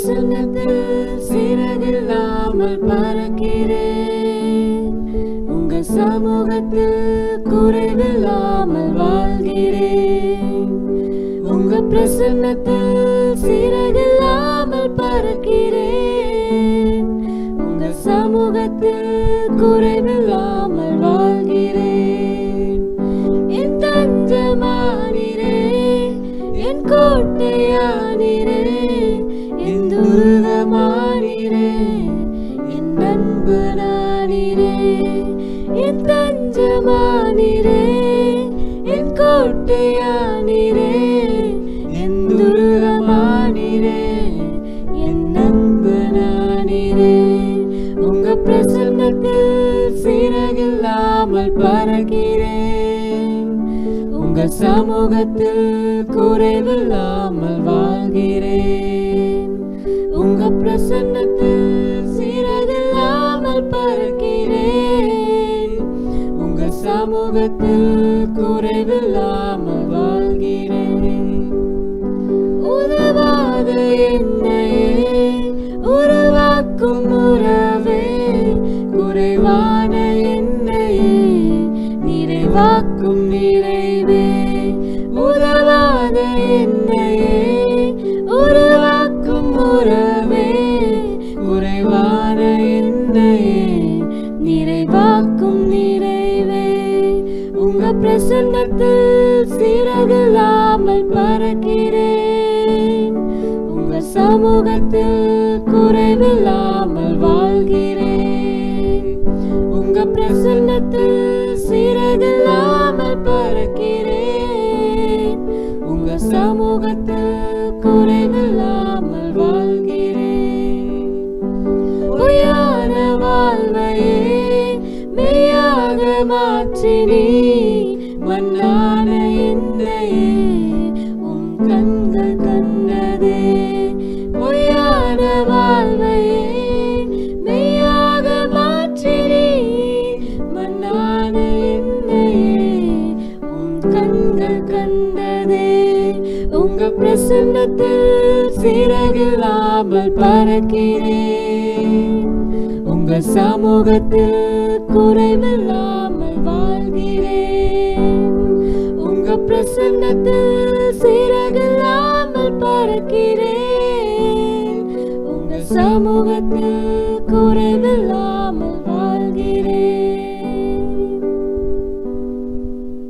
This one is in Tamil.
பிரசன்னத்தில் சிறகில்லாமல் பறக்கிறேன் உங்க சமூகத்தில் குறைவில்லாமல் வாழ்கிறேன் உங்க பிரசன்னத்தில் சிறகில்லாமல் பறக்கிறேன் உங்க சமூகத்தில் குறைவில்லாமல் வாழ்கிறேன் என் தஞ்சமானிரே என் கோட்டையானிரே என் துருகமானிரே என் நண்பு நானிரே என் தஞ்சமானிரே என் கோட்டையானிரே என் துருகமானிரே என் நண்பு நானிரே உங்க பிரசன்னத்தில் சிறகில்லாமல் பறக்கிறேன் உங்க சமூகத்தில் குறைவில்லாமல் வாழ்கிறேன் உங்க பிரசன்னத்தில் சிறகில்லாமல் பறக்கிறேன் உங்க சமூகத்தில் குறைவில்லாமல் வாழ்கிறேன் உதவாத என்னையே உருவாக்கும் உறவே குறைவான என்னையே நிறைவாக்கும் நிறைவே உதவாத என்னையே உருவாக்கும் உறவே குறைவான என்னையே நிறைவாக்கும் நிறைவே உங்க பிரசன்னத்தில் சிறகில்லாமல் பறக்கிறேன் உங்க சமூகத்தில் குறைவில்லாமல் வாழ்கிறேன் உங்க பிரசன்னத்தில் சிறகில்லாமல் பறக்கிறேன் உங்க சமூகத்தில் குறைவில்லாமல் வாழ்கிறேன் பொய்யான வாழ்வையே மெய்யாக மாற்றினி மண்ணான என்னையே உன் கண்கள் கண்டதே பொய்யான வாழ்வையே மெய்யாக மாற்றினி மண்ணான என்னையே உன் கண்கள் கண்டதே உங்க பிரசன்னத்தில் சிறகில்லாமல் பறக்கிறேன் உங்க சமூகத்தில் குறைவில்லாமல் வாழ்கிறேன் உங்க பிரசன்னத்தில் சிறகில்லாமல் பறக்கிறேன் உங்க சமூகத்தில் குறைவில்லாமல் வாழ்கிறேன்